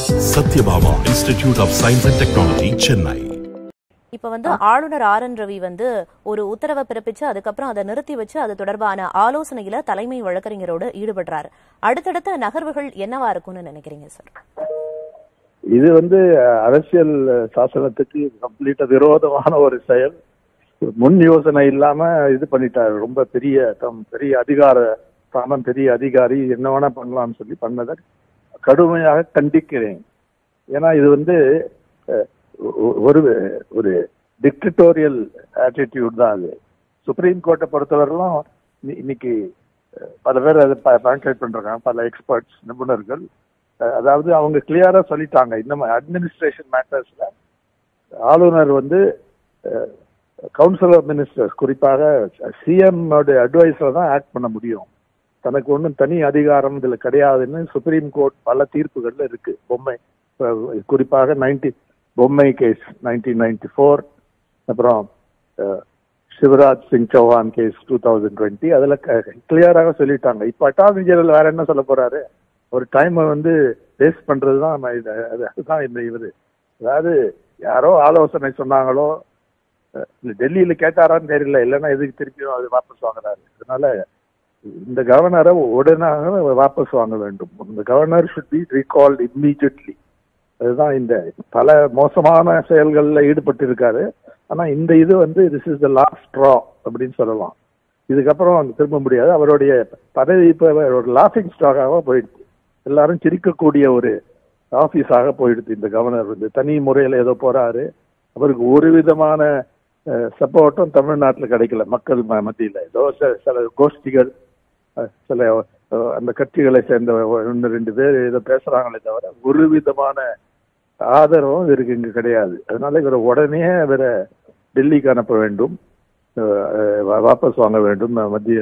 Satyabhama institute of science and technology Chennai இப்ப வந்து ஆளுநர் ஆர் என் ரவி வந்து ஒரு உத்தரவை பிறப்பிச்சு அதுக்கப்புறம் அதை நிறுத்தி வச்சு அது தொடர்பான ஆலோசனையில தலைமை வழக்கறிஞரோடு ஈடுபடுறாரு அடுத்தடுத்த நகர்வுகள் என்னவா இருக்கும்னு நினைக்கிறீங்க சார் இது வந்து அஹ், அரசியல் அஹ், சாசனத்துக்கு கம்ப்ளீட்டா விரோதமான ஒரு செயல் முன் யோசனை இல்லாம இது பண்ணிட்டாரு ரொம்ப பெரிய தம் பெரிய அதிகார தாமம் பெரிய அதிகாரி என்ன வேணா பண்ணலாம்னு சொல்லி பண்ணதை கடுமையாக கண்டிக்கிறேன் ஏன்னா இது வந்து அஹ், ஒ- ஒரு ஒரு டிக்டட்டோரியல் ஆட்டிடியூட் தான் அது சுப்ரீம் கோர்ட்டை பொறுத்தவரையிலும் இன்னி- இன்னைக்கு அஹ், பல பேர் அதை பாயிண்ட் பண்றாங்க பல எக்ஸ்பர்ட்ஸ் நிபுணர்கள் அஹ், அதாவது அவங்க கிளியரா சொல்லிட்டாங்க இந்த அட்மினிஸ்ட்ரேஷன் மேட்டர்ஸ்ல ஆளுநர் வந்து கவுன்சில் ஆஃப் மினிஸ்டர்ஸ் குறிப்பாக சிஎம் அட்வைஸ்ல தான் ஆக்ட் பண்ண முடியும் தனக்கு ஒன்றும் தனி அதிகாரம் இதுல கிடையாதுன்னு சுப்ரீம் கோர்ட் பல தீர்ப்புகள்ல இருக்கு பொம்மை அஹ், குறிப்பாக நைன்டி பொம்மை கேஸ் நைன்டீன் நைன்டி ஃபோர் அப்புறம் uh, Shivraj Singh Chouhan case two thousand twenty அதுல கிளியராக சொல்லிட்டாங்க இப்ப அட்டார்னி ஜெனரல் வேற என்ன சொல்ல போறாரு ஒரு டைம் வந்து வேஸ்ட் பண்றது தான் நம்ம இது- அது- அதுதான் இந்த இவரு அதாவது யாரோ ஆலோசனை சொன்னாங்களோ அஹ், இல்ல டெல்லியில கேட்டாரான்னு தெரியல இல்லைன்னா எதுக்கு திருப்பியும் அது வாபஸ் வாங்குறாரு அதனால இந்த கவர்னரை உடனாக வாபஸ் வாங்க வேண்டும் இந்த governor should be recalled immediately அதுதான் இந்த பல மோசமான செயல்கள்ல ஈடுபட்டு இருக்காரு ஆனா இந்த இது வந்து this is the last straw அப்படின்னு சொல்லலாம் இதுக்கப்புறம் வந்து திரும்ப முடியாது அவருடைய பதவி இப்ப ஒரு லாஃபிங் ஸ்டாக்காக போயிடுச்சு எல்லாரும் சிரிக்கக்கூடிய ஒரு ஆபீஸாக போயிடுது இந்த கவர்னர் வந்து தனி முறையில ஏதோ போறாரு அவருக்கு ஒரு விதமான சப்போர்ட்டும் தமிழ்நாட்டுல கிடைக்கல மக்கள் ம- மத்தியில ஏதோ சில- சில கோஷ்டிகள் அஹ், சில அஹ், அந்த கட்சிகளை சேர்ந்த ஒன்று ரெண்டு பேர் ஏதோ பேசுறாங்களே தவிர ஒரு விதமான ஆதரவும் இவருக்கு இங்க கிடையாது அதனால இவரை உடனே இவரை டெல்லிக்கு அனுப்ப வேண்டும் அஹ், அஹ், வா- வாபஸ் வாங்க வேண்டும் அஹ், மத்திய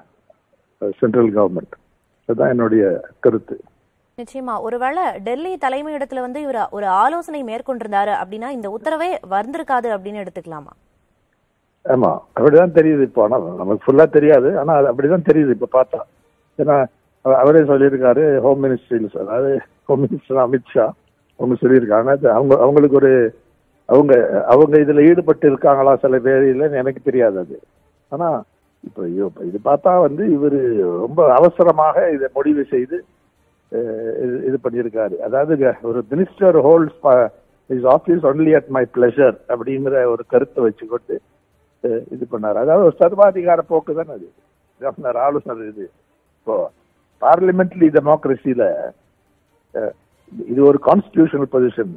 சென்ட்ரல் கவர்மெண்ட் அதுதான் என்னுடைய கருத்து நிச்சயமா ஒருவேளை டெல்லி தலைமையிடத்துல வந்து இவர் ஒரு ஆலோசனை மேற்கொண்டிருந்தாரு அப்படின்னா இந்த உத்தரவே வந்திருக்காது அப்படின்னு எடுத்துக்கலாமா ஆமா அப்படிதான் தெரியுது இப்போ ஆனா நமக்கு ஃபுல்லா தெரியாது ஆனா அது அப்படிதான் தெரியுது இப்ப பார்த்தா ஏன்னா அவ- அவரே சொல்லியிருக்காரு ஹோம் மினிஸ்ட்ரியில் அதாவது ஹோம் மினிஸ்டர் அமித்ஷா அவங்க சொல்லியிருக்காங்க அது அவங்க அவங்களுக்கு ஒரு அவங்க அவங்க இதுல ஈடுபட்டு இருக்காங்களா சில பேர் இல்லைன்னு எனக்கு தெரியாது அது ஆனா இப்போ ஐயோ, இப்ப இது பார்த்தா வந்து இவரு ரொம்ப அவசரமாக இதை முடிவு செய்து அஹ், இது- இது பண்ணியிருக்காரு அதாவது க- ஒரு minister holds his office only at my pleasure அப்படிங்கிற ஒரு கருத்தை வச்சுக்கொண்டு அஹ், இது பண்ணாரு அதாவது ஒரு சர்வாதிகார போக்கு தானே அது கவர்னர் ஆளுநர் இது இப்போ பார்லிமெண்ட்லி டெமோக்ரஸியில இது ஒரு கான்ஸ்டிடியூஷனல் பொசிஷன்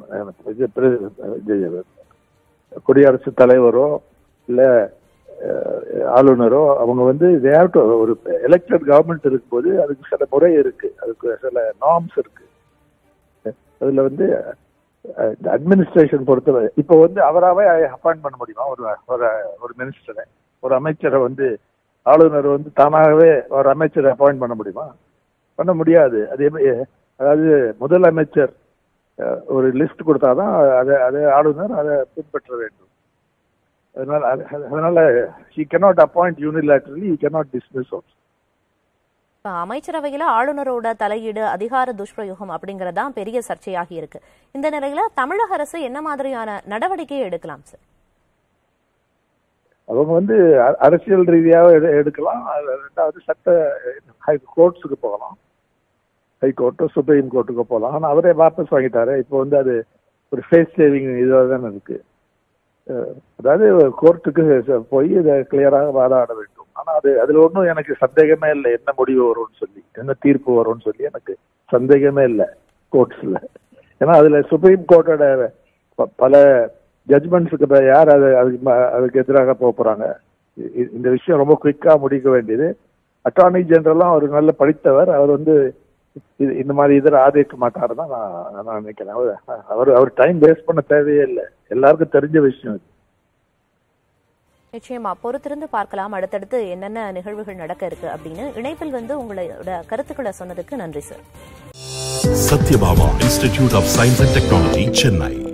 குடியரசுத் தலைவரோ இல்ல அஹ், ஆளுநரோ அவங்க வந்து they have to ஒரு எலெக்டட் கவர்மெண்ட் இருக்கும்போது அதுக்கு சில முறை இருக்கு அதுக்கு சில நார்ம்ஸ் இருக்கு அதுல வந்து அட்மினிஸ்ட்ரேஷன் பொறுத்தவரை இப்போ வந்து அவராவே அப்பாயிண்ட் பண்ண முடியுமா ஒரு ஒரு ஒரு மினிஸ்டரை ஒரு அமைச்சரை வந்து ஆளுநர் வந்து தானாகவே ஒரு அமைச்சரை அப்பாயிண்ட் பண்ண முடியுமா பண்ண முடியாது அதே மாதிரி அதாவது முதலமைச்சர் அஹ், ஒரு லிஸ்ட் கொடுத்தாதான் அதை அதை ஆளுநர் அதை பின்பற்ற வேண்டும் அதனால அது- அதனால he cannot appoint unilaterally he cannot dismiss also இப்ப அமைச்சரவையில ஆளுநரோட தலையீடு அதிகார துஷ்பிரயோகம் அப்படிங்கறதுதான் பெரிய சர்ச்சையாகி இருக்கு இந்த நிலையில தமிழக அரசு என்ன மாதிரியான நடவடிக்கையை எடுக்கலாம் சார் அவங்க வந்து அ- அரசியல் ரீதியாக எடு- எடுக்கலாம் அது ரெண்டாவது சட்ட ஹை கோர்ட்ஸுக்கு போகலாம் ஹை கோர்ட்டோ சுப்ரீம் கோர்ட்டுக்கோ போகலாம் ஆனால் அவரே வாபஸ் வாங்கிட்டாரு இப்போ வந்து அது ஒரு ஃபேஸ் சேவிங் இதாக தானே இருக்கு அஹ் அதாவது கோர்ட்டுக்கு ச- போய் இதை கிளியராக வாதாட வேண்டும் ஆனால் அது அதில் ஒன்றும் எனக்கு சந்தேகமே இல்லை என்ன முடிவு வரும்னு சொல்லி என்ன தீர்ப்பு வரும்னு சொல்லி எனக்கு சந்தேகமே இல்லை கோர்ட்ஸில் ஏன்னா அதில் சுப்ரீம் கோர்ட்டோட ப- பல ஜட்மெண்ட்ஸுக்கு யார் அது அதுக்கு ம- அதுக்கு எதிராக போக போறாங்க இ- இ- இந்த விஷயம் ரொம்ப குயிக்கா முடிக்க வேண்டியது அட்டார்னி ஜெனரலும் அவர் நல்ல படித்தவர் அவர் வந்து இது இந்த மாதிரி இதில் ஆதரிக்க மாட்டாரு தான் நான் நான் நினைக்கிறேன் அவர் அவர் அவர் டைம் வேஸ்ட் பண்ண தேவையே இல்லை எல்லாருக்கும் தெரிஞ்ச விஷயம் இது நிச்சயமா பொறுத்திருந்து பார்க்கலாம் அடுத்தடுத்து என்னென்ன நிகழ்வுகள் நடக்க இருக்கு அப்படின்னு இணைப்பில் வந்து உங்களோட கருத்துக்களை சொன்னதுக்கு நன்றி sir Sathyabama institute of science and technology Chennai